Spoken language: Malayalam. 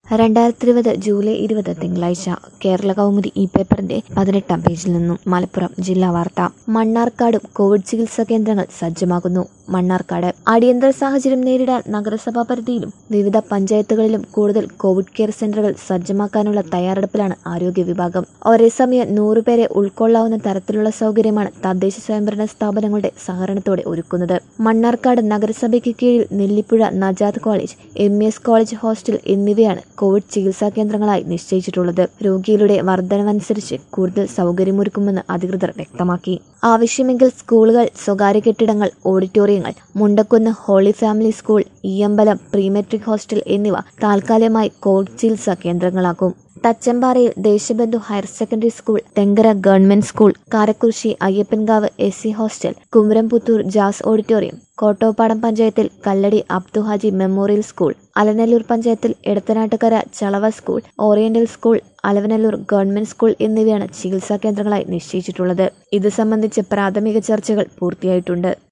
രണ്ടായിരത്തി ഇരുപത് ജൂലൈ ഇരുപത് തിങ്കളാഴ്ച കേരള കൗമുദി ഈ പേപ്പറിന്റെ പതിനെട്ടാം പേജിൽ നിന്നും മലപ്പുറം ജില്ലാ വാർത്ത മണ്ണാർക്കാടും കോവിഡ് ചികിത്സാ കേന്ദ്രങ്ങൾ സജ്ജമാകുന്നു മണ്ണാർക്കാട് അടിയന്തര സാഹചര്യം നേരിടാൻ നഗരസഭാ പരിധിയിലും വിവിധ പഞ്ചായത്തുകളിലും കൂടുതൽ കോവിഡ് കെയർ സെന്ററുകൾ സജ്ജമാക്കാനുള്ള തയ്യാറെടുപ്പിലാണ് ആരോഗ്യ വിഭാഗം ഒരേസമയം നൂറുപേരെ ഉൾക്കൊള്ളാവുന്ന തരത്തിലുള്ള സൗകര്യമാണ് തദ്ദേശ സ്വയംഭരണ സ്ഥാപനങ്ങളുടെ സഹകരണത്തോടെ ഒരുക്കുന്നത് മണ്ണാർക്കാട് നഗരസഭയ്ക്ക് കീഴിൽ Nellipuzha Najad college M S college hostel എന്നിവയാണ് കോവിഡ് ചികിത്സാ കേന്ദ്രങ്ങളായി നിശ്ചയിച്ചിട്ടുള്ളത് രോഗികളുടെ വർധനവനുസരിച്ച് കൂടുതൽ സൗകര്യമൊരുക്കുമെന്ന് അധികൃതർ വ്യക്തമാക്കി ആവശ്യമെങ്കിൽ സ്കൂളുകൾ സ്വകാര്യ കെട്ടിടങ്ങൾ ഓഡിറ്റോറിയങ്ങൾ Mundakkunnu holy family school Eeyambalam prematric hostel എന്നിവ താൽക്കാലികമായി കോവിഡ് ചികിത്സാ കേന്ദ്രങ്ങളാക്കും തച്ചമ്പാറയിൽ Deshabandhu higher secondary school Thenkara government school Karakurissi Ayyappankavu S C hostel Kumaramputhur Jas auditorium Kottopadam പഞ്ചായത്തിൽ കല്ലടി അബ്ദു ഹാജി മെമ്മോറിയൽ സ്കൂൾ അലനല്ലൂർ പഞ്ചായത്തിൽ Edathanattukara Chalava school oriental school Alanallur government school എന്നിവയാണ് ചികിത്സാ കേന്ദ്രങ്ങളായി നിശ്ചയിച്ചിട്ടുള്ളത് ഇത് സംബന്ധിച്ച് പ്രാഥമിക ചർച്ചകൾ പൂർത്തിയായിട്ടുണ്ട്